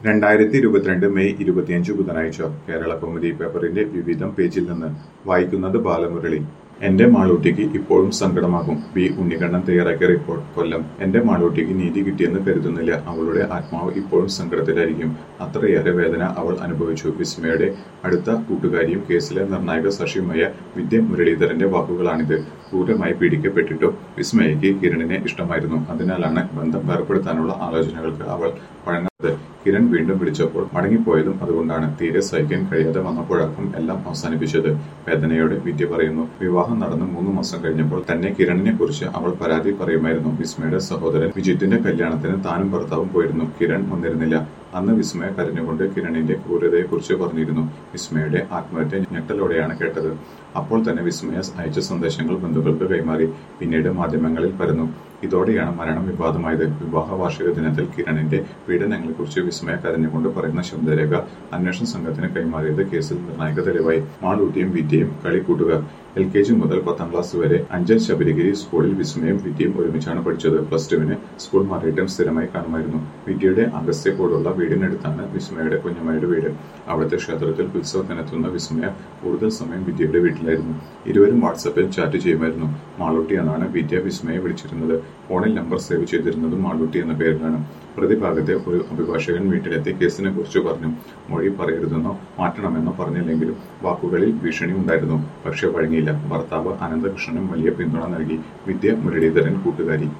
രണ്ടായിരത്തി ഇരുപത്തിരണ്ട് മെയ് ഇരുപത്തിയഞ്ച് ബുധനാഴ്ച കേരള കൗമുദി പേപ്പറിന്റെ വിവിധം പേജിൽ നിന്ന് വായിക്കുന്നത് ബാലമുരളി എന്റെ മാളൂട്ടിക്ക് ഇപ്പോഴും സങ്കടമാകും ബി ഉണ്ണിക്കണ്ണൻ തയ്യാറാക്കിയ റിപ്പോർട്ട് കൊല്ലം എന്റെ മാളൂട്ടിക്ക് നീതി കിട്ടിയെന്ന് കരുതുന്നില്ല അവളുടെ ആത്മാവ് ഇപ്പോഴും സങ്കടത്തിലായിരിക്കും അത്രയേറെ വേദന അവൾ അനുഭവിച്ചു വിസ്മയുടെ അടുത്ത കൂട്ടുകാരിയും കേസിലെ നിർണായക സാക്ഷിയുമായ വിദ്യ മുരളീധരന്റെ വാക്കുകളാണിത് ക്രൂരമായി പീഡിക്കപ്പെട്ടിട്ടും വിസ്മയയ്ക്ക് കിരണിനെ ഇഷ്ടമായിരുന്നു അതിനാലാണ് ബന്ധം വേർപ്പെടുത്താനുള്ള ആലോചനകൾക്ക് അവൾ വഴങ്ങാത്തത് കിരൺ വീണ്ടും വിളിച്ചപ്പോൾ മടങ്ങിപ്പോയതും അതുകൊണ്ടാണ് തീരെ സഹിക്കാൻ കഴിയാതെ വന്നപ്പോഴാക്കും എല്ലാം അവസാനിപ്പിച്ചത് വേദനയോടെ വിദ്യ പറയുന്നു വിവാഹം നടന്ന് മൂന്ന് മാസം കഴിഞ്ഞപ്പോൾ തന്നെ കിരണിനെ കുറിച്ച് അവൾ പരാതി പറയുമായിരുന്നു വിസ്മയുടെ സഹോദരൻ വിജിത്തിന്റെ കല്യാണത്തിന് താനും ഭർത്താവും പോയിരുന്നു കിരൺ വന്നിരുന്നില്ല അന്ന് വിസ്മയ കരഞ്ഞുകൊണ്ട് കിരണിന്റെ ക്രൂരതയെക്കുറിച്ച് പറഞ്ഞിരുന്നു വിസ്മയുടെ ആത്മഹത്യ ഞെട്ടലോടെയാണ് കേട്ടത് അപ്പോൾ തന്നെ വിസ്മയ അയച്ച സന്ദേശങ്ങൾ ബന്ധുക്കൾക്ക് കൈമാറി പിന്നീട് മാധ്യമങ്ങളിൽ പരന്നു ഇതോടെയാണ് മരണം വിവാദമായത് വിവാഹ വാർഷിക ദിനത്തിൽ കിരണിന്റെ പീഡനങ്ങളെക്കുറിച്ച് വിസ്മയ കരഞ്ഞുകൊണ്ട് പറയുന്ന ശബ്ദരേഖ അന്വേഷണ സംഘത്തിന് കൈമാറിയത് കേസിൽ നിർണായക തെളിവായി മാളൂട്ടിയും വിദ്യയും കളിക്കൂട്ടുകാർ എൽ കെ ജി മുതൽ പത്താം ക്ലാസ് വരെ അഞ്ചൽ ശബരിഗിരി സ്കൂളിൽ വിസ്മയും വിദ്യയും ഒരുമിച്ചാണ് പഠിച്ചത് പ്ലസ് ടുവിന് സ്കൂൾ മാറിയിട്ടും സ്ഥിരമായി കാണുമായിരുന്നു വിദ്യയുടെ അഗസ്ത്യക്കോടുള്ള വീടിനടുത്താണ് വിസ്മയുടെ കുഞ്ഞമ്മയുടെ വീട് അവിടുത്തെ ക്ഷേത്രത്തിൽ ഉത്സവത്തിനെത്തുന്ന വിസ്മയ കൂടുതൽ സമയം വിദ്യയുടെ വീട്ടിലായിരുന്നു ഇരുവരും വാട്സപ്പിൽ ചാറ്റ് ചെയ്യുമായിരുന്നു മാളൂട്ടി എന്നാണ് വിദ്യ വിസ്മയെ വിളിച്ചിരുന്നത് ഫോണിൽ നമ്പർ സേവ് ചെയ്തിരുന്നതും മാളൂട്ടി എന്ന പേരിലാണ് പ്രതിഭാഗത്തെ ഒരു അഭിഭാഷകൻ വീട്ടിലെത്തി കേസിനെ കുറിച്ച് പറഞ്ഞു മൊഴി പറയരുതെന്നോ മാറ്റണമെന്നോ പറഞ്ഞില്ലെങ്കിലും വാക്കുകളിൽ ഭീഷണി ഉണ്ടായിരുന്നു പക്ഷേ വഴങ്ങിയില്ല ഭർത്താവ് അനന്തകൃഷ്ണനും വലിയ പിന്തുണ നൽകി വിദ്യ മുരളീധരൻ കൂട്ടുകാരി